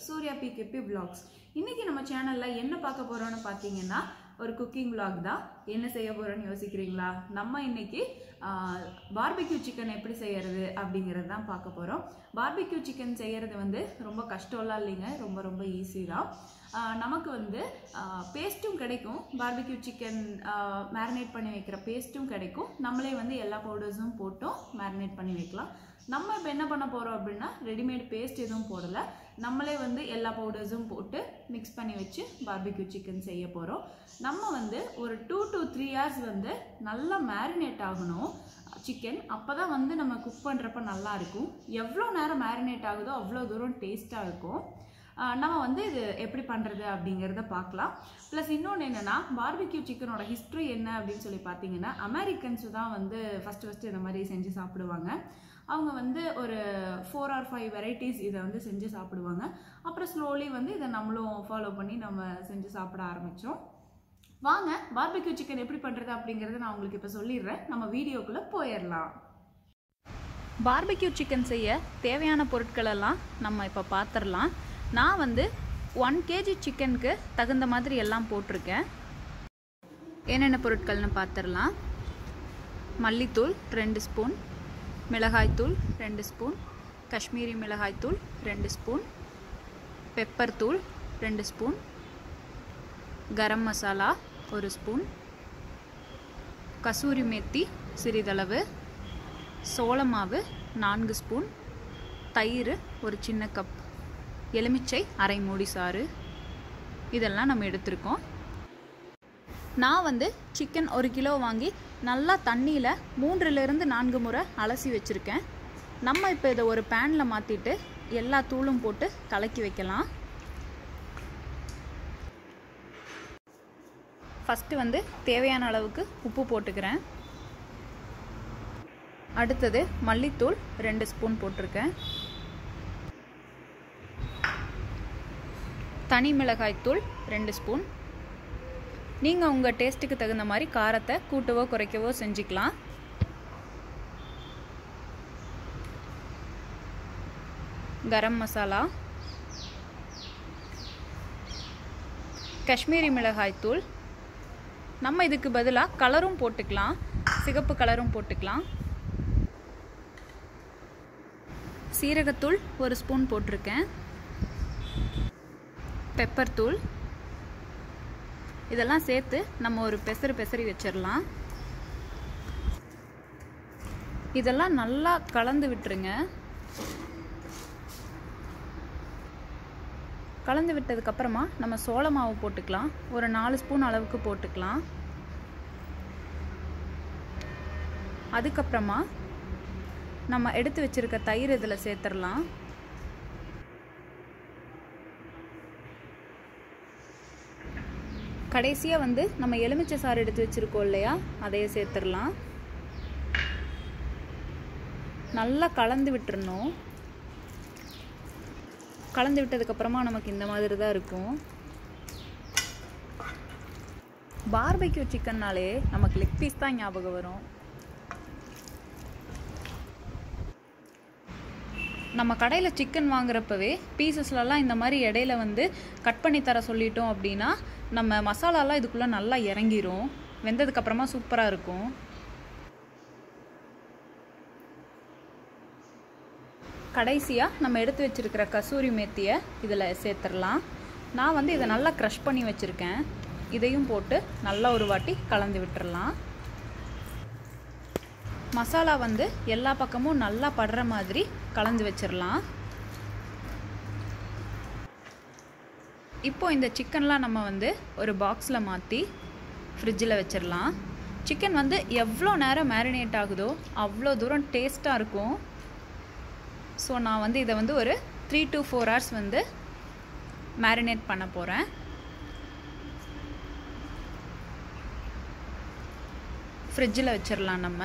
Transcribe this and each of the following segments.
Surya pKb vlogs இன்னைக்கு நம்ம சேனல்ல என்ன பார்க்க போறோம்னு பார்த்தீங்கன்னா ஒரு குக்கிங் vlog தான் என்ன செய்ய போறோம்னு யோசிக்கிறீங்களா நம்ம இன்னைக்கு பார்பிக்யூ சிக்கன் எப்படி செய்யறது அப்படிங்கிறது தான் பார்க்க போறோம் பார்பிக்யூ சிக்கன் செய்யறது வந்து ரொம்ப கஷ்டம்லாம் இல்லைங்க ரொம்ப ரொம்ப ஈஸி தான் ஆஹ் நமக்கு வந்து பேஸ்ட்டும் கிடைக்கும் பார்பிக்யூ சிக்கன் மேரினேட் பண்ணி வைக்கிற பேஸ்ட்டும் கிடைக்கும் நம்மளே வந்து எல்லா பவுடர்ஸும் போட்டும் மேரினேட் பண்ணி வைக்கலாம் நம்ம இப்போ என்ன பண்ண போகிறோம் அப்படின்னா ரெடிமேட் பேஸ்ட் எதுவும் போடலை நம்மளே வந்து எல்லா பவுடர்ஸும் போட்டு மிக்ஸ் பண்ணி வச்சு பார்பிக்யூ சிக்கன் செய்ய போகிறோம் நம்ம வந்து ஒரு டூ to த்ரீ ஹார்ஸ் வந்து நல்லா மேரினேட் ஆகணும் சிக்கன் அப்போ தான் வந்து நம்ம குக் பண்ணுறப்ப நல்லா இருக்கும் எவ்வளோ நேரம் மேரினேட் ஆகுதோ அவ்வளோ தூரம் டேஸ்ட்டாக இருக்கும் ஆஹ் நம்ம வந்து இது எப்படி பண்ணுறது அப்படிங்கிறத பார்க்கலாம் ப்ளஸ் இன்னொன்று என்னென்னா பார்பிக்யூ சிக்கனோட ஹிஸ்ட்ரி என்ன அப்படின்னு சொல்லி பார்த்தீங்கன்னா அமெரிக்கன்ஸ் தான் வந்து ஃபஸ்ட்டு ஃபஸ்ட்டு இந்த மாதிரி செஞ்சு சாப்பிடுவாங்க அவங்க வந்து ஒரு ஃபோர் ஆர் ஃபைவ் வெரைட்டிஸ் இதை வந்து செஞ்சு சாப்பிடுவாங்க அப்புறம் ஸ்லோலி வந்து இதை நம்மளும் ஃபாலோ பண்ணி நம்ம செஞ்சு சாப்பிட ஆரம்பித்தோம் வாங்க பார்பிக்யூ சிக்கன் எப்படி பண்ணுறது அப்படிங்கிறத நான் உங்களுக்கு இப்போ சொல்லிடுறேன் நம்ம வீடியோக்குள்ளே போயிடலாம் பார்பிக்யூ சிக்கன் செய்ய தேவையான பொருட்கள் எல்லாம் நம்ம இப்போ பார்த்துடலாம் நான் வந்து ஒன் கேஜி சிக்கனுக்கு தகுந்த மாதிரி எல்லாம் போட்டிருக்கேன் என்னென்ன பொருட்கள்னு பார்த்துடலாம் மல்லித்தூள் ரெண்டு ஸ்பூன் மிளகாய்த்தூள் ரெண்டு ஸ்பூன் காஷ்மீரி மிளகாய்த்தூள் ரெண்டு ஸ்பூன் பெப்பர் தூள் ரெண்டு ஸ்பூன் கரம் மசாலா ஒரு ஸ்பூன் கசூரி மேத்தி சிறிதளவு சோள மாவு நான்கு ஸ்பூன் தயிர் ஒரு சின்ன கப் எலுமிச்சை அரை மூடி சாறு இதெல்லாம் நம்ம எடுத்திருக்கோம் நான் வந்து சிக்கன் ஒரு கிலோ வாங்கி நல்லா தண்ணியில் மூன்றுலேருந்து நான்கு முறை அலசி வச்சுருக்கேன் நம்ம இப்போ இதை ஒரு பேனில் மாற்றிட்டு எல்லா தூளும் போட்டு கலக்கி வைக்கலாம் ஃபஸ்ட்டு வந்து தேவையான அளவுக்கு உப்பு போட்டுக்கிறேன் அடுத்தது மல்லித்தூள் ரெண்டு ஸ்பூன் போட்டிருக்கேன் தனி மிளகாய்த்தூள் ரெண்டு ஸ்பூன் நீங்கள் உங்கள் டேஸ்ட்டுக்கு தகுந்த மாதிரி காரத்தை கூட்டவோ குறைக்கவோ செஞ்சுக்கலாம் கரம் மசாலா காஷ்மீரி மிளகாய் தூள் நம்ம இதுக்கு பதிலாக கலரும் போட்டுக்கலாம் சிகப்பு கலரும் போட்டுக்கலாம் சீரகத்தூள் ஒரு ஸ்பூன் போட்டிருக்கேன் பெப்பர் தூள் இதெல்லாம் சேர்த்து நம்ம ஒரு பெசறு பெசரி வச்சிடலாம் இதெல்லாம் நல்லா கலந்து விட்டுருங்க கலந்து விட்டதுக்கப்புறமா நம்ம சோள மாவு போட்டுக்கலாம் ஒரு நாலு ஸ்பூன் அளவுக்கு போட்டுக்கலாம் அதுக்கப்புறமா நம்ம எடுத்து வச்சிருக்க தயிர் இதில் சேர்த்துடலாம் கடைசியாக வந்து நம்ம எலுமிச்சை சாறு எடுத்து வச்சுருக்கோம் இல்லையா அதையே சேர்த்துடலாம் நல்லா கலந்து விட்டுறணும் கலந்து விட்டதுக்கப்புறமா நமக்கு இந்த மாதிரி தான் இருக்கும் பார்பெக்யூ சிக்கன்னாலே நமக்கு லெக் பீஸ் தான் ஞாபகம் வரும் நம்ம கடையில் சிக்கன் வாங்குறப்பவே பீசஸ்லலாம் இந்த மாதிரி இடையில வந்து கட் பண்ணி தர சொல்லிட்டோம் அப்படின்னா நம்ம மசாலாலாம் இதுக்குள்ளே நல்லா இறங்கிரும் வெந்ததுக்கப்புறமா சூப்பராக இருக்கும் கடைசியாக நம்ம எடுத்து வச்சுருக்கிற கசூரி மேத்தியை இதில் சேர்த்துடலாம் நான் வந்து இதை நல்லா க்ரஷ் பண்ணி வச்சுருக்கேன் இதையும் போட்டு நல்லா ஒரு வாட்டி கலந்து விட்டுறலாம் மசாலா வந்து எல்லா பக்கமும் நல்லா படுற மாதிரி கலந்து வச்சிடலாம் இப்போ இந்த சிக்கன்லாம் நம்ம வந்து ஒரு பாக்ஸில் மாற்றி ஃப்ரிட்ஜில் வச்சிடலாம் சிக்கன் வந்து எவ்வளோ நேரம் மேரினேட் ஆகுதோ அவ்வளோ தூரம் டேஸ்ட்டாக இருக்கும் ஸோ நான் வந்து இதை வந்து ஒரு த்ரீ டு ஃபோர் ஹவர்ஸ் வந்து மேரினேட் பண்ண போகிறேன் ஃப்ரிட்ஜில் வச்சிடலாம் நம்ம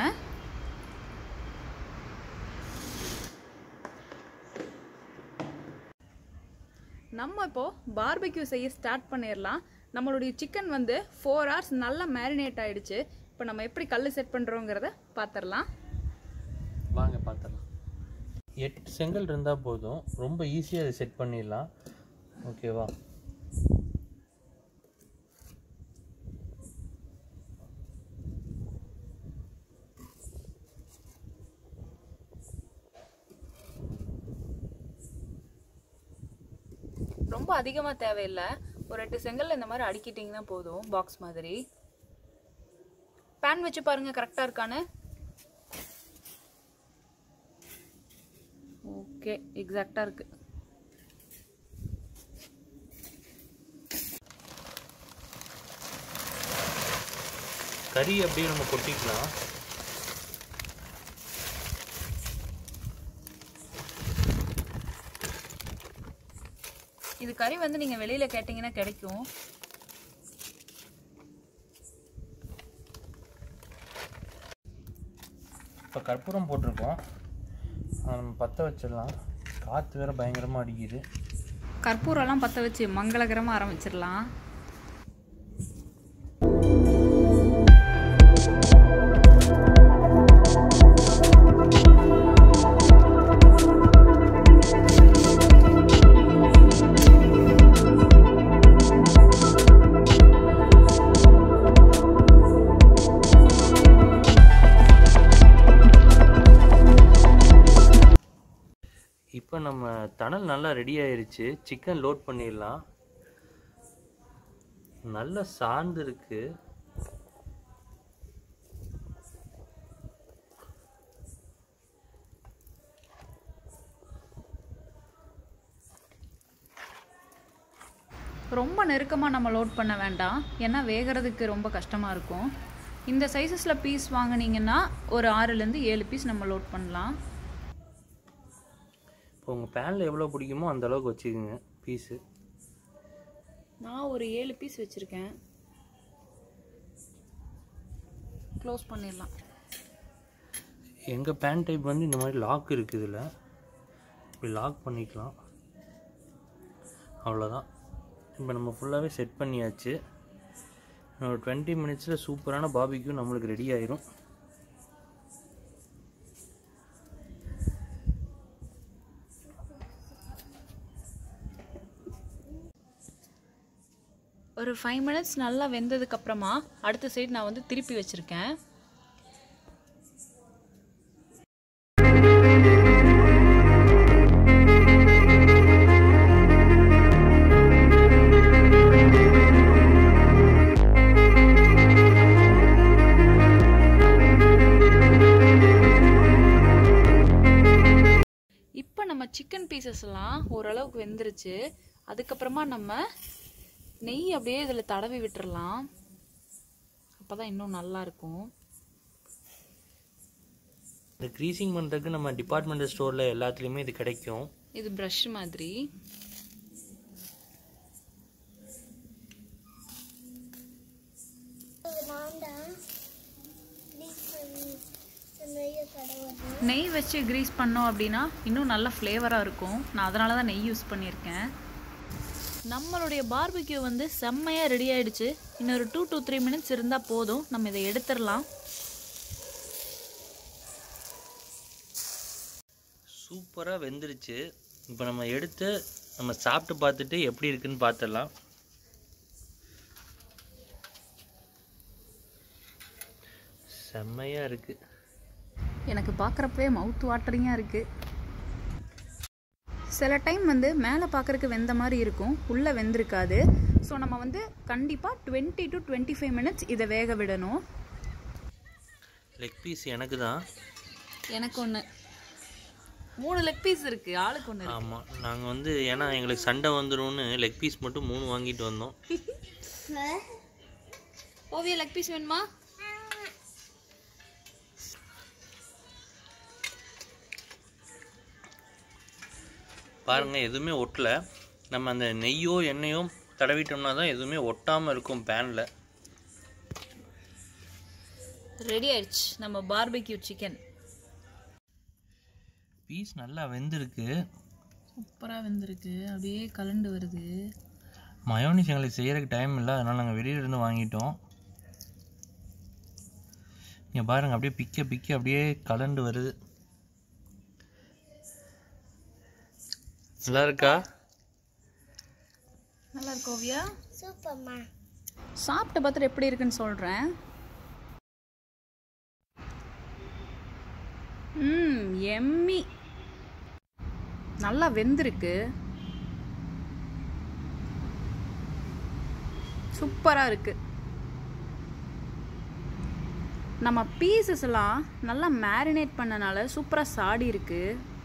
நம்ம இப்போது பார்பெக்யூ செய்ய ஸ்டார்ட் பண்ணிடலாம் நம்மளுடைய சிக்கன் வந்து ஃபோர் ஹவர்ஸ் நல்லா மேரினேட் ஆயிடுச்சு இப்போ நம்ம எப்படி கல் செட் பண்ணுறோங்கிறத பார்த்துடலாம் வாங்க பார்த்துடலாம் எட்டு செங்கல் இருந்தால் போதும் ரொம்ப ஈஸியாக அதை செட் பண்ணிடலாம் ஓகேவா ரொம்ப அதிகமாக தேவையில்லை ஒரு எட்டு செங்கல்ல இந்த மாதிரி அடுக்கிட்டிங்கன்னா போதும் பாக்ஸ் மாதிரி பேன் வச்சு பாருங்க கரெக்டாக இருக்கான்னு ஓகே எக்ஸாக்டாக இருக்கு கறி அப்படியே நம்ம கொட்டிக்கலாம் இது கறி வந்து நீங்கள் வெளியில் கேட்டிங்கன்னா கிடைக்கும் இப்போ கற்பூரம் போட்டிருக்கோம் அதை நம்ம பற்ற வச்சிடலாம் காற்று வேறு பயங்கரமாக அடிக்குது கற்பூரம்லாம் பற்ற வச்சு மங்களகரமாக ஆரம்பிச்சிடலாம் இப்போ நம்ம தணல் நல்லா ரெடி ஆயிருச்சு சிக்கன் லோட் பண்ணிடலாம் நல்லா சார்ந்து இருக்கு ரொம்ப நெருக்கமாக நம்ம லோட் பண்ண வேண்டாம் ஏன்னா வேகிறதுக்கு ரொம்ப கஷ்டமாக இருக்கும் இந்த சைஸஸில் பீஸ் வாங்குனீங்கன்னா ஒரு ஆறுலேருந்து ஏழு பீஸ் நம்ம லோட் பண்ணலாம் இப்போ உங்கள் பேனில் எவ்வளோ பிடிக்குமோ அந்த அளவுக்கு வச்சுக்கோங்க பீஸு நான் ஒரு ஏழு பீஸ் வச்சுருக்கேன் க்ளோஸ் பண்ணிடலாம் எங்கள் பேன் டைப் வந்து இந்த மாதிரி லாக் இருக்குது இதில் இப்படி லாக் பண்ணிக்கலாம் அவ்வளோதான் இப்போ நம்ம ஃபுல்லாகவே செட் பண்ணியாச்சு ஒரு டுவெண்ட்டி மினிட்ஸில் சூப்பரான பாபிக்யூ நம்மளுக்கு ரெடி ஆயிரும் ஒரு ஃபைவ் மினிட்ஸ் நல்லா வெந்ததுக்கப்புறமா அடுத்த சைடு நான் வந்து திருப்பி வச்சுருக்கேன் இப்போ நம்ம சிக்கன் பீசஸ் எல்லாம் ஓரளவுக்கு வெந்துருச்சு அதுக்கப்புறமா நம்ம நெய் அப்படியே இதில் தடவி விட்டுறலாம் அப்போ தான் இன்னும் நல்லா இருக்கும் இந்த க்ரீசிங் பண்ணுறதுக்கு நம்ம டிபார்ட்மெண்டல் ஸ்டோரில் எல்லாத்துலேயுமே இது கிடைக்கும் இது ப்ரஷ் மாதிரி நெய் வச்சு கிரீஸ் பண்ணோம் அப்படின்னா இன்னும் நல்ல ஃப்ளேவராக இருக்கும் நான் அதனால தான் நெய் யூஸ் பண்ணியிருக்கேன் நம்மளுடைய பார்பிக்யூ வந்து செம்மையாக ரெடி ஆயிடுச்சு இன்னொரு டூ to த்ரீ மினிட்ஸ் இருந்தால் போதும் நம்ம இதை எடுத்துடலாம் சூப்பராக வெந்துருச்சு இப்போ நம்ம எடுத்து நம்ம சாப்பிட்டு பார்த்துட்டு எப்படி இருக்குன்னு பார்த்துடலாம் செம்மையாக இருக்குது எனக்கு பார்க்குறப்பவே மவுத் வாட்டரிங்காக இருக்குது சில டைம் வந்து மேலே பார்க்குறக்கு வெந்த மாதிரி இருக்கும் உள்ளே வெந்திருக்காது ஸோ நம்ம வந்து கண்டிப்பாக twenty to twenty five minutes இதை வேக விடணும் லெக் பீஸ் எனக்கு தான் எனக்கு ஒன்று மூணு லெக் பீஸ் இருக்குது ஆளுக்கு ஒன்று ஆமாம் நாங்கள் வந்து ஏன்னா எங்களுக்கு சண்டை வந்துரும்னு லெக் பீஸ் மட்டும் மூணு வாங்கிட்டு வந்தோம் ஓவிய லெக் பீஸ் வேணுமா பாருங்கள் எதுவுமே ஒட்டல நம்ம அந்த நெய்யோ எண்ணெயோ தடவிட்டோம்னா தான் எதுவுமே ஒட்டாமல் இருக்கும் பேனில் ரெடி ஆயிடுச்சு நம்ம பார்பிக்யூ சிக்கன் பீஸ் நல்லா வெந்திருக்கு சூப்பராக வெந்திருக்கு அப்படியே கலண்டு வருது மயோனிஸ் எங்களுக்கு செய்யறதுக்கு டைம் இல்லை அதனால் நாங்கள் வெளியில இருந்து வாங்கிட்டோம் இங்கே பாருங்க அப்படியே பிக்க பிக்க அப்படியே கலண்டு வருது நல்லா இருக்கா நல்லா இருக்கு ஓவியா சூப்பர்மா சாப்பிட்டு பார்த்துட்டு எப்படி இருக்குன்னு சொல்கிறேன் ம் எம்மி நல்லா வெந்திருக்கு சூப்பராக இருக்கு நம்ம பீசஸ் எல்லாம் நல்லா மேரினேட் பண்ணனால சூப்பராக சாடி இருக்கு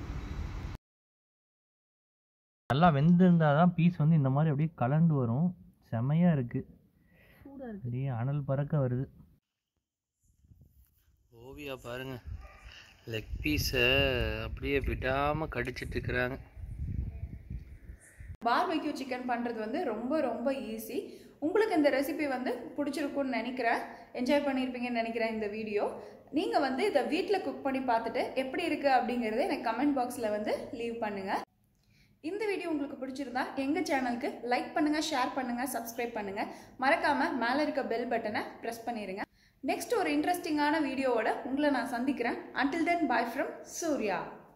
நல்லா வெந்திருந்தால் தான் பீஸ் வந்து இந்த மாதிரி அப்படியே கலண்டு வரும் செமையாக இருக்குது அப்படியே அனல் பறக்க வருது ஓவியா பாருங்க லெக் பீஸை அப்படியே விடாமல் கடிச்சிட்டு இருக்கிறாங்க பார்பெக்யூ சிக்கன் பண்ணுறது வந்து ரொம்ப ரொம்ப ஈஸி உங்களுக்கு இந்த ரெசிபி வந்து பிடிச்சிருக்கும்னு நினைக்கிறேன் என்ஜாய் பண்ணியிருப்பீங்கன்னு நினைக்கிறேன் இந்த வீடியோ நீங்கள் வந்து இதை வீட்டில் குக் பண்ணி பார்த்துட்டு எப்படி இருக்குது அப்படிங்கிறத எனக்கு கமெண்ட் பாக்ஸில் வந்து லீவ் பண்ணுங்கள் இந்த வீடியோ உங்களுக்கு பிடிச்சிருந்தா எங்கள் சேனலுக்கு லைக் பண்ணுங்கள் ஷேர் பண்ணுங்கள் சப்ஸ்கிரைப் பண்ணுங்கள் மறக்காமல் மேலே இருக்க பெல் பட்டனை ப்ரெஸ் பண்ணிடுங்க நெக்ஸ்ட் ஒரு இன்ட்ரெஸ்டிங்கான வீடியோவோட உங்களை நான் சந்திக்கிறேன் until then bye from Surya